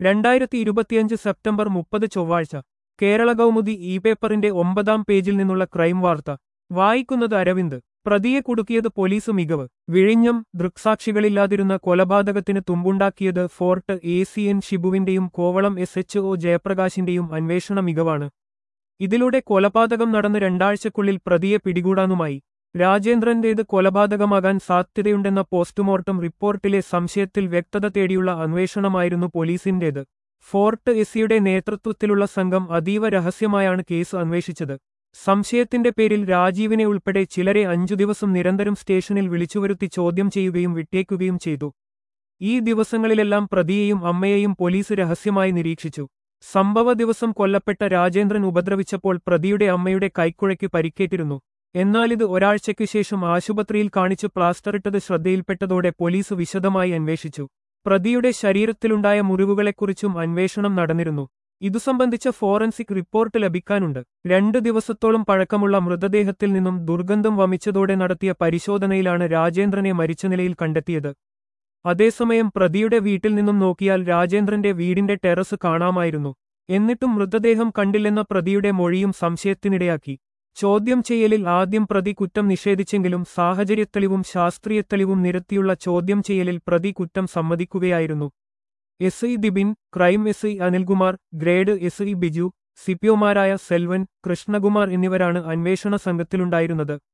രണ്ടായിരത്തി ഇരുപത്തിയഞ്ച് സെപ്റ്റംബർ മുപ്പത് ചൊവ്വാഴ്ച കേരള കൗമുദി ഇ പേപ്പറിന്റെ ഒമ്പതാം പേജിൽ നിന്നുള്ള ക്രൈം വാർത്ത വായിക്കുന്നത് അരവിന്ദ് പ്രതിയെ കുടുക്കിയത് പോലീസ് മികവ് വിഴിഞ്ഞം ദൃക്സാക്ഷികളില്ലാതിരുന്ന കൊലപാതകത്തിന് തുമ്പുണ്ടാക്കിയത് ഫോർട്ട് എ സി എൻ ഷിബുവിന്റെയും കോവളം എസ് എച്ച് ഒ ജയപ്രകാശിന്റെയും അന്വേഷണ മികവാണ് ഇതിലൂടെ കൊലപാതകം നടന്ന് രണ്ടാഴ്ചക്കുള്ളിൽ പ്രതിയെ പിടികൂടാനുമായി രാജേന്ദ്രന്റേത് കൊലപാതകമാകാൻ സാധ്യതയുണ്ടെന്ന പോസ്റ്റ്മോർട്ടം റിപ്പോർട്ടിലെ സംശയത്തിൽ വ്യക്തത തേടിയുള്ള അന്വേഷണമായിരുന്നു പോലീസിന്റേത് ഫോർട്ട് എസിയുടെ നേതൃത്വത്തിലുള്ള സംഘം അതീവ രഹസ്യമായാണ് കേസ് അന്വേഷിച്ചത് സംശയത്തിന്റെ പേരിൽ രാജീവിനെ ഉൾപ്പെടെ ചിലരെ അഞ്ചു ദിവസം നിരന്തരം സ്റ്റേഷനിൽ വിളിച്ചുവരുത്തി ചോദ്യം ചെയ്യുകയും വിട്ടേക്കുകയും ചെയ്തു ഈ ദിവസങ്ങളിലെല്ലാം പ്രതിയെയും അമ്മയെയും പോലീസ് രഹസ്യമായി നിരീക്ഷിച്ചു സംഭവ ദിവസം കൊല്ലപ്പെട്ട രാജേന്ദ്രൻ ഉപദ്രവിച്ചപ്പോൾ പ്രതിയുടെ അമ്മയുടെ കൈക്കുഴയ്ക്ക് പരിക്കേറ്റിരുന്നു എന്നാലിത് ഒരാഴ്ചയ്ക്ക് ശേഷം ആശുപത്രിയിൽ കാണിച്ച് പ്ലാസ്റ്ററിട്ടത് ശ്രദ്ധയിൽപ്പെട്ടതോടെ പോലീസ് വിശദമായി അന്വേഷിച്ചു പ്രതിയുടെ ശരീരത്തിലുണ്ടായ മുറിവുകളെക്കുറിച്ചും അന്വേഷണം നടന്നിരുന്നു ഇതു സംബന്ധിച്ച ഫോറൻസിക് റിപ്പോർട്ട് ലഭിക്കാനുണ്ട് രണ്ട് ദിവസത്തോളം പഴക്കമുള്ള മൃതദേഹത്തിൽ നിന്നും ദുർഗന്ധം വമിച്ചതോടെ നടത്തിയ പരിശോധനയിലാണ് രാജേന്ദ്രനെ മരിച്ച നിലയിൽ കണ്ടെത്തിയത് അതേസമയം പ്രതിയുടെ വീട്ടിൽ നിന്നും നോക്കിയാൽ രാജേന്ദ്രന്റെ വീടിന്റെ ടെറസ് കാണാമായിരുന്നു എന്നിട്ടും മൃതദേഹം കണ്ടില്ലെന്ന പ്രതിയുടെ മൊഴിയും സംശയത്തിനിടയാക്കി ചോദ്യം ചെയ്യലിൽ ആദ്യം പ്രതി കുറ്റം നിഷേധിച്ചെങ്കിലും സാഹചര്യത്തെളിവും ശാസ്ത്രീയത്തെളിവും നിരത്തിയുള്ള ചോദ്യം ചെയ്യലിൽ പ്രതി കുറ്റം സമ്മതിക്കുകയായിരുന്നു S I Dibin crime S I Anilkumar grade S I Biju സിപിഒമാരായ സെൽവൻ കൃഷ്ണകുമാർ എന്നിവരാണ് അന്വേഷണ സംഘത്തിലുണ്ടായിരുന്നത്